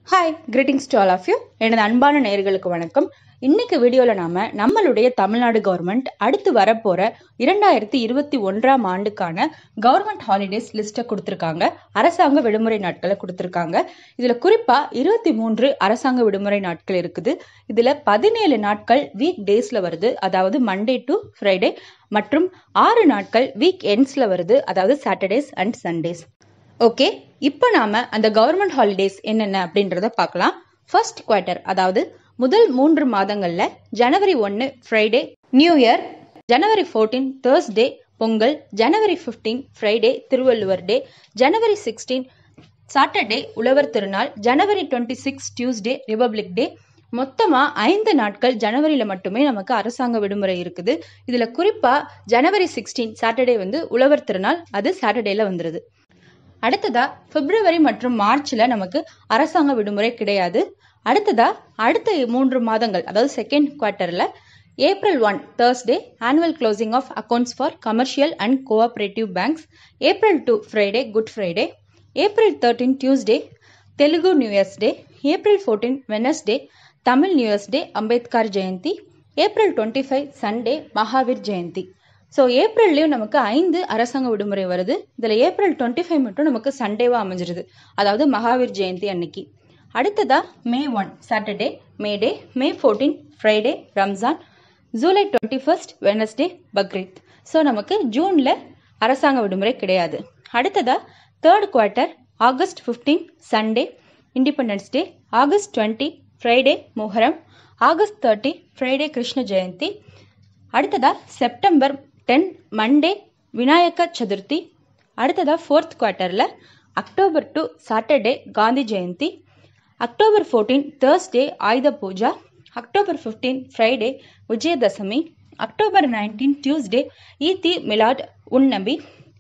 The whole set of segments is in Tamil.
hi greetings to all of you எனது அன்பான நேயர்களுக்கு வணக்கம் இன்னைக்கு வீடியோவில் நாம நம்மளுடைய தமிழ்நாடு கவர்மெண்ட் அடுத்து வரப்போற இரண்டாயிரத்தி இருபத்தி ஒன்றாம் ஆண்டுக்கான கவர்மெண்ட் ஹாலிடேஸ் லிஸ்ட்டை கொடுத்துருக்காங்க அரசாங்க விடுமுறை நாட்களை கொடுத்துருக்காங்க இதுல குறிப்பா இருபத்தி மூன்று அரசாங்க விடுமுறை நாட்கள் இருக்குது இதுல பதினேழு நாட்கள் வீக் டேஸ்ல வருது அதாவது மண்டே டு ஃப்ரைடே மற்றும் ஆறு நாட்கள் வீக் எண்ட்ஸ்ல வருது அதாவது சாட்டர்டேஸ் அண்ட் சண்டேஸ் ஓகே இப்போ நாம அந்த கவர்மெண்ட் ஹாலிடேஸ் என்னென்ன அப்படின்றத பார்க்கலாம் ஃபர்ஸ்ட் குவார்ட்டர் அதாவது முதல் மூன்று மாதங்கள்ல ஜனவரி ஒன்று Friday New Year January fourteen Thursday Pongal January fifteen Friday Thiruvalluvar Day January sixteen Saturday உழவர் திருநாள் January twenty six Tuesday Republic Day மொத்தமா ஐந்து நாட்கள் ஜனவரியில மட்டுமே நமக்கு அரசாங்க விடுமுறை இருக்குது இதுல குறிப்பா ஜனவரி சிக்ஸ்டீன் சாட்டர்டே வந்து உழவர் திருநாள் அது சாட்டர்டேல வந்துருது அடுத்ததா பிப்ரவரி மற்றும் மார்ச்ல நமக்கு அரசாங்க விடுமுறை கிடையாது அடுத்ததா அடுத்த மூன்று மாதங்கள் அதாவது செகண்ட் குவார்ட்டர்ல April one Thursday annual closing of accounts for commercial and cooperative banks April two Friday Good Friday April thirteen Tuesday Telugu New Year's Day April fourteen Wednesday Tamil New Year's Day Ambedkar Jayanti April twenty five Sunday Mahavir Jayanti so ஏப்ரல்லையும் நமக்கு ஐந்து அரசாங்க விடுமுறை வருது இதில் ஏப்ரல் டுவெண்ட்டி ஃபைவ் மட்டும் நமக்கு சண்டேவாக அமைஞ்சிருது அதாவது மகாவீர் ஜெயந்தி அன்னைக்கு அடுத்ததா May one Saturday May Day May fourteen Friday Ramzan July twenty first Wednesday Bakrid so நமக்கு ஜூனில் அரசாங்க விடுமுறை கிடையாது அடுத்ததா third quarter August fifteen Sunday Independence Day August twenty Friday Muharram August thirty Friday Krishna Jayanti அடுத்ததா September ten Monday Vinayaka Chaturthi அடுத்ததா ஃபோர்த் குவார்ட்டரில் October two Saturday Gandhi Jayanti October fourteen Thursday Ayudha Puja October fifteen Friday Vijayadashami October nineteen Tuesday Eid Milad உன் நபி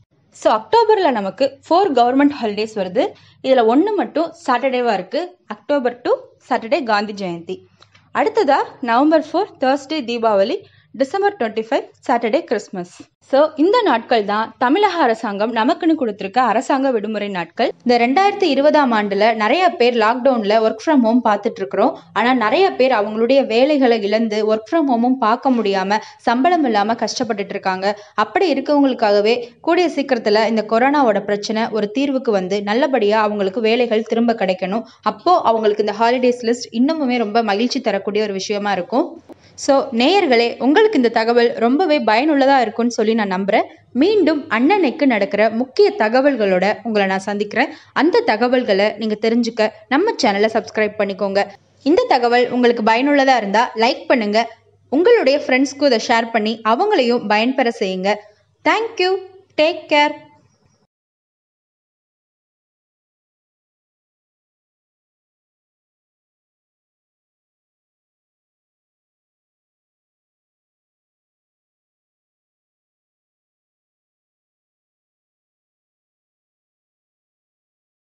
ஸோ அக்டோபரில் நமக்கு ஃபோர் கவர்மெண்ட் ஹாலிடேஸ் வருது இதில் ஒன்று மட்டும் சாட்டர்டேவாக இருக்குது October two Saturday Gandhi Jayanti அடுத்ததா November four Thursday Deepavali December twenty five Saturday Christmas so இந்த நாட்கள் தான் தமிழக அரசாங்கம் நமக்குன்னு கொடுத்துருக்க அரசாங்க விடுமுறை நாட்கள் இந்த ரெண்டாயிரத்தி இருபதாம் ஆண்டுல நிறைய பேர் லாக்டவுன்ல ஒர்க் ஃப்ரம் ஹோம் பார்த்துட்டு இருக்கிறோம் ஆனா நிறைய பேர் அவங்களுடைய வேலைகளை இழந்து ஒர்க் ஃப்ரம் ஹோமும் பார்க்க முடியாம சம்பளம் இல்லாம கஷ்டப்பட்டுட்டு இருக்காங்க அப்படி இருக்கவங்களுக்காகவே கூடிய சீக்கிரத்துல இந்த கொரோனாவோட பிரச்சனை ஒரு தீர்வுக்கு வந்து நல்லபடியா அவங்களுக்கு வேலைகள் திரும்ப கிடைக்கணும் அப்போ அவங்களுக்கு இந்த ஹாலிடேஸ் லிஸ்ட் இன்னமுமே ரொம்ப மகிழ்ச்சி தரக்கூடிய ஒரு விஷயமா இருக்கும் ஸோ நேயர்களே உங்களுக்கு இந்த தகவல் ரொம்பவே பயனுள்ளதாக இருக்கும்னு சொல்லி நான் நம்புகிறேன் மீண்டும் அண்ணனுக்கு நடக்கிற முக்கிய தகவல்களோட உங்களை நான் சந்திக்கிறேன் அந்த தகவல்களை நீங்கள் தெரிஞ்சுக்க நம்ம சேனலை சப்ஸ்கிரைப் பண்ணிக்கோங்க இந்த தகவல் உங்களுக்கு பயனுள்ளதாக இருந்தால் லைக் பண்ணுங்க உங்களுடைய ஃப்ரெண்ட்ஸ்க்கு இதை ஷேர் பண்ணி அவங்களையும் பயன்பெற செய்யுங்க தேங்க்யூ டேக் கேர்